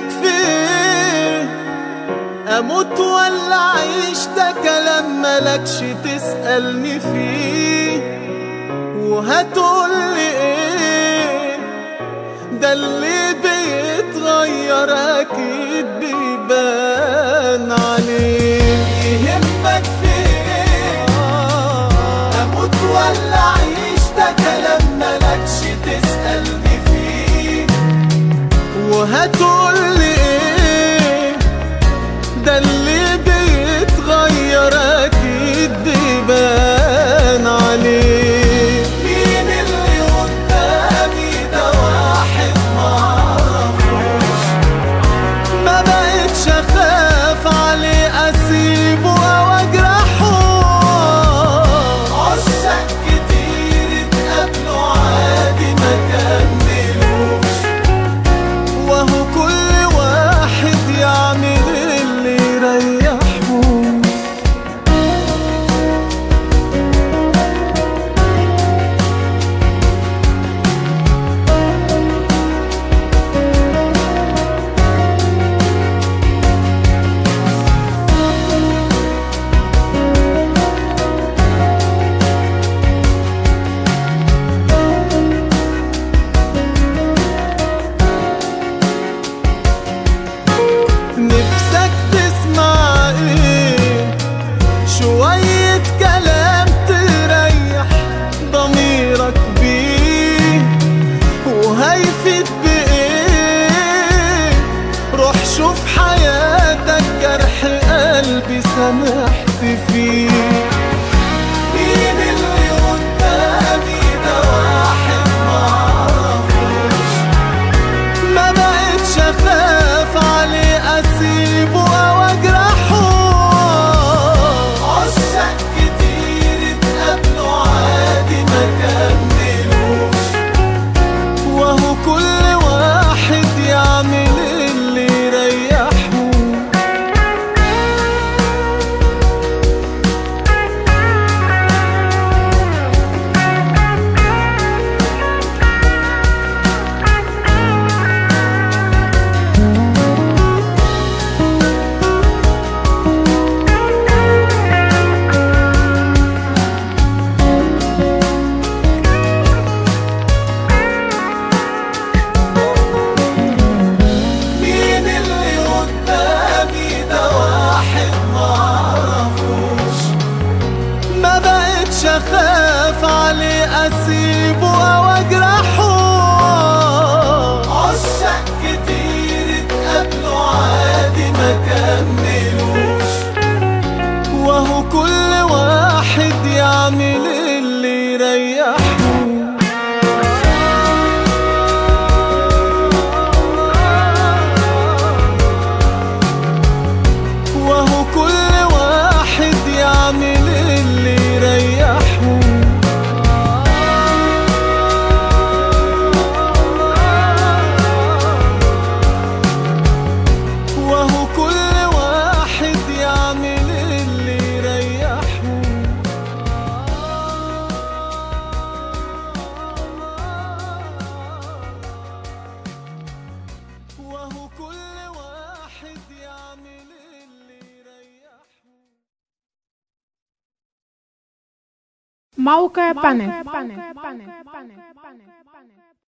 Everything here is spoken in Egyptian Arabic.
فين اموت ولا اعيش ده كلام ملكش تسألني فيه وهتقولي ايه ده اللي بيتغير اكيد بيبان عليه يهمك فين اموت ولا اعيش ده كلام ملكش تسألني فيه وهتقولي ايه ده اللي بيتغير اكيد بيبان عليه مين اللي قدامي ده واحد معرفوش ما بقتش اخاف عليه اسيبه او اجرحه عشاق كتير اتقابلوا عادي ما كملوش وهو كل واحد يعمل اللي يريحه نفسك تسمع ايه شوية كلام تريح ضميرك بيه وهيفيد بايه روح شوف حياتك جرح قلبي سامحت فيه مين اللي قدامي ده واحد معرفوش ما بقتش اخاف عليه اسيبه او اجرحه عشاق كتير اتقابلوا عادي ما كملوش وهو كل واحد يعمل اللي يريحه مين اللي قدامي ده واحد معرفوش ما بقتش اخاف عليه اسيبه او اجرحه عشاق كتير اتقابلوا عادي ما كملوش وهو كل واحد يعمل اللي يريحه وهو كل واحد يعمل اللي يريحه وهو كل واحد يعمل اللي يريحه وهو كل واحد يعمل اللي يريحه موقع بانل